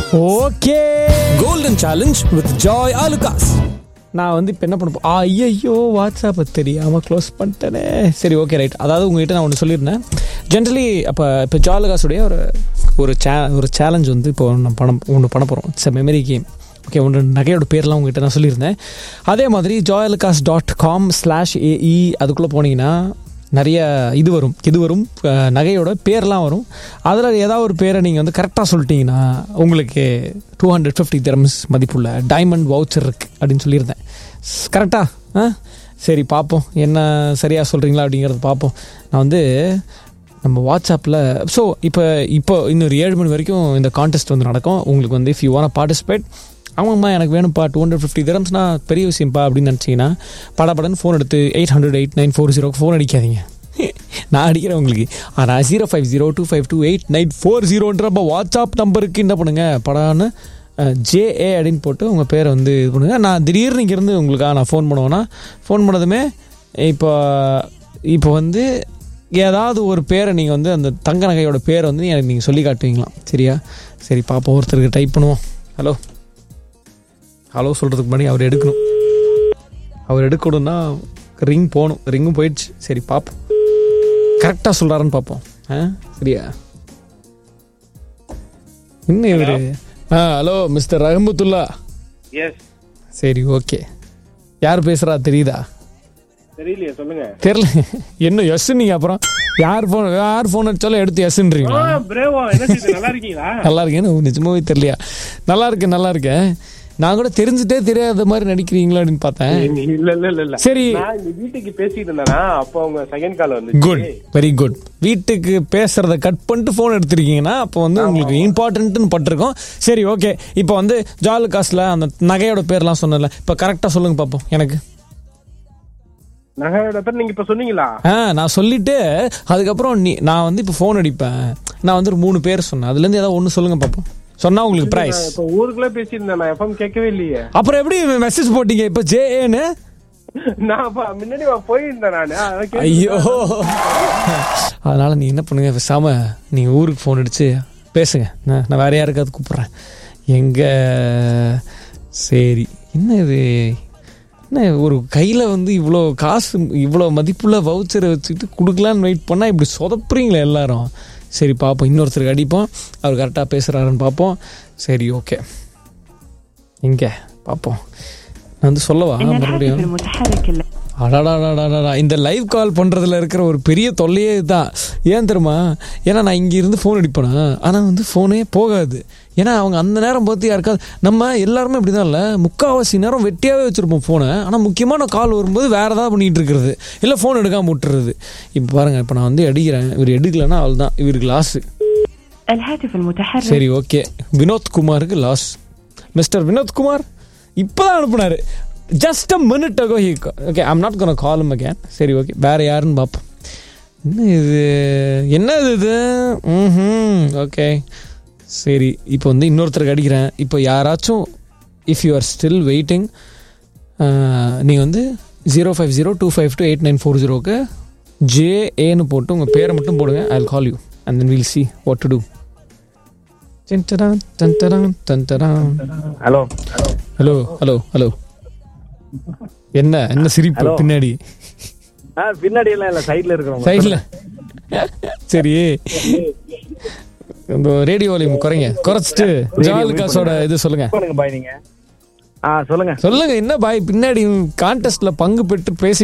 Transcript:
Okay golden challenge with Joy Alukkas நான் வந்து இப்போ என்ன பண்ண போ ஐயோ வாட்ஸ்அப்பை தெரியாமல் க்ளோஸ் பண்ணிட்டேனே சரி ஓகே ரைட் அதாவது உங்ககிட்ட நான் ஒன்று சொல்லியிருந்தேன் ஜென்ரலி அப்போ இப்போ ஜாலுகாஸுடைய ஒரு ஒரு சே ஒரு சேலஞ்ச் வந்து இப்போ நம்ம பணம் ஒன்று பண்ண போகிறோம் இட்ஸ் மெமரி கேம் ஓகே ஒன்று நகையோட பேர்லாம் உங்ககிட்ட நான் சொல்லியிருந்தேன் அதே மாதிரி Joyalukkas dot com slash AE அதுக்குள்ளே போனீங்கன்னா நிறைய இது வரும் இது வரும் அஹ், நகையோட பேர்லாம் வரும் அதில் ஏதாவது ஒரு பேரை நீங்கள் வந்து கரெக்டாக சொல்லிட்டீங்கன்னா உங்களுக்கு டூ ஹண்ட்ரட் ஃபிஃப்டி திரம்ஸ் மதிப்புள்ள டைமண்ட் வவுச்சர் இருக்குது அப்படின்னு சொல்லியிருந்தேன் கரெக்டா ஆ சரி பார்ப்போம் என்ன சரியாக சொல்கிறீங்களா அப்படிங்கிறத பார்ப்போம் நான் வந்து நம்ம வாட்ஸ்அப்பில் ஸோ இப்போ இப்போ இன்னொரு ஏழு மணி வரைக்கும் இந்த கான்டெஸ்ட் வந்து நடக்கும் உங்களுக்கு வந்து இஃப் யூ வான் பார்ட்டிசிபேட் ஆமாம்மா எனக்கு வேணும்ப்பா டூ ஹண்ட்ரட் ஃபிஃப்டி திரம்ஸ்னா பெரிய விஷயம்ப்பா அப்படின்னு நினச்சிங்கன்னா படப்படன்னு ஃபோன் எடுத்து eight hundred eight nine four ஜீரோக்கு ஃபோன் அடிக்காதீங்க நான் அடிக்கிறேன் உங்களுக்கு ஆனால் zero five zero two five two eight nine four ஜீரோன்ற வாட்ஸ்அப் நம்பருக்கு என்ன பண்ணுங்க படான்னு ஜேஏ அப்படின்னு போட்டு உங்கள் பேரை வந்து இது பண்ணுங்கள் நான் திடீர்னு இங்கேருந்து உங்களுக்காக நான் ஃபோன் பண்ணுவேன்னா ஃபோன் பண்ணதுமே இப்போ இப்போ வந்து ஏதாவது ஒரு பேரை நீங்கள் வந்து அந்த தங்க நகையோட பேரை வந்து எனக்கு நீங்கள் சொல்லி காட்டுவீங்களாம் சரியா சரி பாப்போம் ஒருத்தருக்கு டைப் பண்ணுவோம் ஹலோ ஹலோ சொல்கிறதுக்கு முன்னாடி அவர் எடுக்கணும் அவர் எடுக்கணும்னா ரிங் போகணும் ரிங்கும் போயிடுச்சு சரி பார்ப்போம் கரெக்டாக சொல்கிறாருன்னு பார்ப்போம் ஆ சரியா இன்னும் இவர் ஆ ஹலோ மிஸ்டர் ரஹமத்துல்லா எஸ் சரி ஓகே யார் பேசுகிறா தெரியுதா தெரியலையே சொல்லுங்க தெரியல என்ன எஸ் நீங்க அப்புறம் யார் ஃபோன் யார் ஃபோன் அடிச்சாலும் எடுத்து எஸ்ன்றீங்களா பிரேவா என்ன செய்யுது நல்லா இருக்கீங்களா நல்லா இருக்கேன்னு நிஜமாவே தெரியலையா நல்லா இருக்கேன் நல்லா இருக்கேன் நான் கூட தெரிஞ்சுட்டே தெரியாத மாதிரி நடிக்கிறீங்களா அப்படின்னு பார்த்தேன் இல்ல இல்ல இல்ல இல்ல சரி நான் இங்க வீட்டுக்கு பேசிட்டு இருந்தேனா அப்போ உங்க செகண்ட் கால் வந்து குட் வெரி குட் வீட்டுக்கு பேசுறத கட் பண்ணிட்டு ஃபோன் எடுத்திருக்கீங்கன்னா அப்போ வந்து உங்களுக்கு இம்பார்ட்டன்ட்னு பட்டிருக்கோம் சரி ஓகே இப்போ வந்து ஜாலு காசுல அந்த நகையோட பேர்லாம் சொன்னல இப்போ கரெக்டாக சொல்லுங்க பார்ப்போம் எனக்கு நகையோட பேர் நீங்க இப்ப சொன்னீங்களா ஆ நான் சொல்லிட்டு அதுக்கப்புறம் நீ நான் வந்து இப்போ ஃபோன் அடிப்பேன் நான் வந்து ஒரு மூணு பேர் சொன்னேன் அதுலேருந்து ஏதாவது ஒன்று சொல்லுங்க பார்ப்போம் சொன்னா உங்களுக்கு ப்ரைஸ் நான் இப்ப ஊருக்குள்ள பேசியிருந்தேன் நான் எஃப்எம் கேட்கவே இல்லையே அப்புறம் எப்படி மெசேஜ் போட்டீங்க இப்போ ஜேஏன்னு நான் அப்ப முன்னாடி போயிருந்தேன் நானு அதான் கேட்டு- ஐயோ அதனால நீ என்ன பண்ணுங்க பேசாம நீங்க ஊருக்கு ஃபோன் அடிச்சு பேசுங்க நான் நான் வேற யாருக்காவது கூப்பிட்றேன் எங்க சரி என்ன இது என்ன ஒரு கையில் வந்து இவ்வளோ காசு இவ்வளோ மதிப்புள்ள வவுச்சரை வச்சுட்டு கொடுக்கலான்னு வெயிட் பண்ணால் இப்படி சொதப்புறீங்களே எல்லாரும் சரி பார்ப்போம் இன்னொருத்தருக்கு அடிப்போம் அவர் கரெக்டாக பேசுகிறாருன்னு பார்ப்போம் சரி ஓகே எங்கே பார்ப்போம் நான் வந்து சொல்லவா إن الهاتف மறுபடியும் المتحرك الذي அடாடாடாடாடா இந்த லைவ் கால் பண்ணுறதுல இருக்கிற ஒரு பெரிய தொல்லையே இதுதான் ஏன் தெரியுமா ஏன்னா நான் இங்கே இருந்து ஃபோன் அடிப்பேனா ஆனால் வந்து ஃபோனே போகாது ஏன்னா அவங்க அந்த நேரம் பார்த்து யாருக்காவது நம்ம எல்லாருமே இப்படி தான் இல்லை முக்கால்வாசி நேரம் வெட்டியாகவே வச்சுருப்போம் ஃபோனை ஆனால் முக்கியமான கால் வரும்போது வேறு ஏதாவது பண்ணிகிட்டு இருக்கிறது இல்லை ஃபோன் எடுக்காம விட்டுறது இப்போ பாருங்கள் இப்போ நான் வந்து அடிக்கிறேன் இவர் எடுக்கலைன்னா அவள் தான் இவருக்கு லாஸு الهاتف المتحرك சரி ஓகே வினோத் குமாருக்கு லாஸ் மிஸ்டர் வினோத் குமார் இப்போதான் அனுப்புனாரு just a minute ago he okay I'm not gonna call him again சரி ஓகே வேற யாருன்னு பார்ப்போம் என்ன இது என்ன இது இது ம் ஓகே சரி இப்போ வந்து இன்னொருத்தருக்கு அடிக்கிறேன் இப்போ யாராச்சும் if you are still waiting நீங்கள் வந்து zero five zero two five two eight nine four ஜீரோக்கு ஜேஏன்னு போட்டு உங்கள் பேரை மட்டும் போடுங்க I call you and then will see what to do hello hello hello hello என்ன என்ன சிரிப்பு Hello. பின்னாடி ஆ பின்னாடி எல்லாம் இல்ல சைடுல இருக்கிறோம் சைடில் சரி இந்த ரேடியோ வால்யூம் குறைங்க குறைச்சிட்டு ஜால் காசோட இது சொல்லுங்க பாய் நீங்க ஆ சொல்லுங்க சொல்லுங்க என்ன பாய் பின்னாடி கான்டெஸ்ட்ல பங்கு பெற்று பேசி